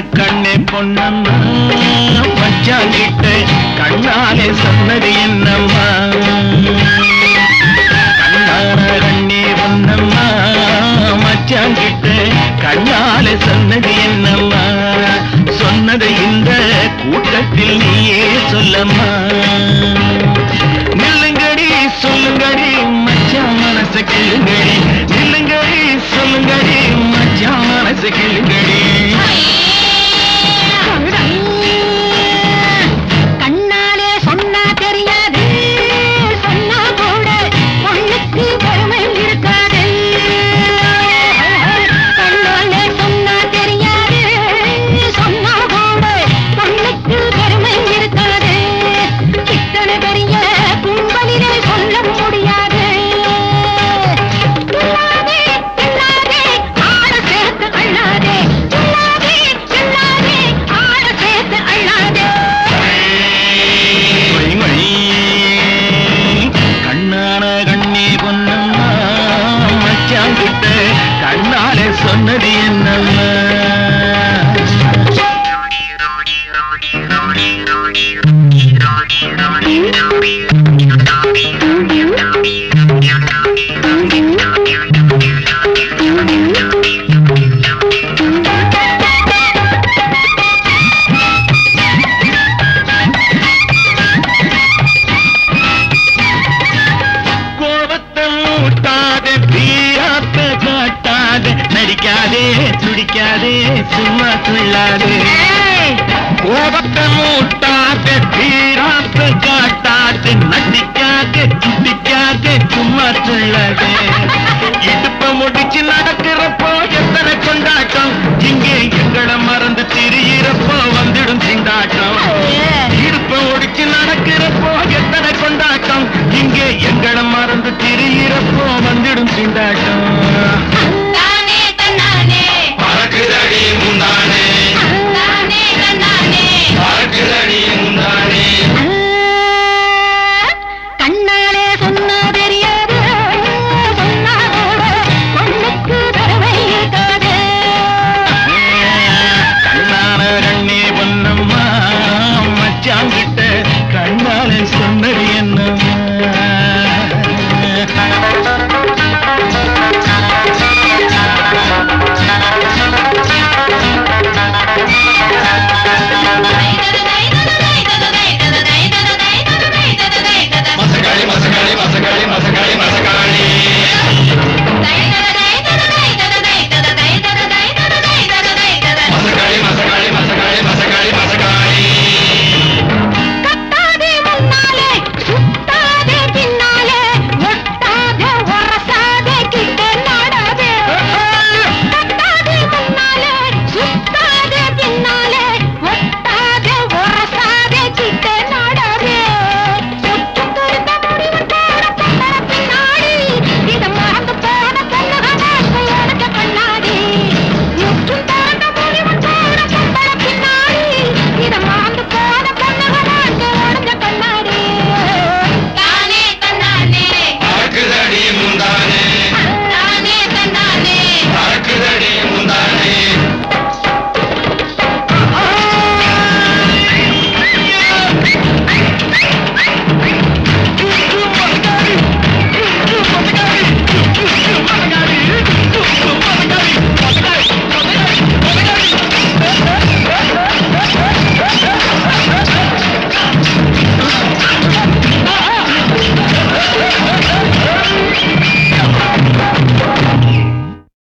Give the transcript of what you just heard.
கண்ணே பொன்னம்மா மச்சாங்கிட்ட கண்ணாலே சொன்னது என்னம்மா கண்ணான கண்ணே பொன்னம்மா மச்சாங்கிட்ட கண்ணாலே சொன்னது என்னம்மா சொன்னது இந்த கூட்டத்தில் நீயே சொல்லம்மா நில்லுங்கடி சொல்லுங்கடி மச்சான் மனச கிள்ளுங்கடி நில்லுங்கடி சொல்லுங்கடி மச்சான் மனச கிள்ளுங்கடி கண்ணாலே சொன்னா தெரியாது சொன்னா கூட பொண்ணுக்கு பெருமை இருக்காது கண்ணாலே சொன்னா தெரியாது சொன்னா கூட பொண்ணுக்கு பெருமை இருக்காது இத்தனை பெரிய கும்பலிலே சொல்ல முடியாது துள்ளாதே துள்ளாதே ஆட சேர்த்து அள்ளாதே துள்ளாதே துள்ளாதே ஆட சேர்த்து அள்ளாதே மொய் மொய். கண்ணான கண்ணே பொன்னம்மா மச்சான் கிட்ட கண்ணாலே சொன்னது என்னம்மா கோபத்தை மூட்டாதே வீராத்த காட்டாதே நடிக்காதே துடிக்காதே சும்மா துள்ளாதே கோபத்தை மூட்டாதே வீராத்த காட்டாதே நடிக்காதே துடிக்காதே சும்மா துள்ளாதே இடுப்ப முடிச்சு நடக்கிறப்போ எத்தனை கொண்டாட்டம் இங்கே எங்களை மறந்து திரியிறப்போ வந்துடும் திண்டாட்டம் இடுப்ப ஒடிச்சு நடக்கிறப்போ எத்தனை கொண்டாட்டம் இங்கே எங்களை மறந்து திரியிறப்போ வந்துடும் திண்டாட்டம்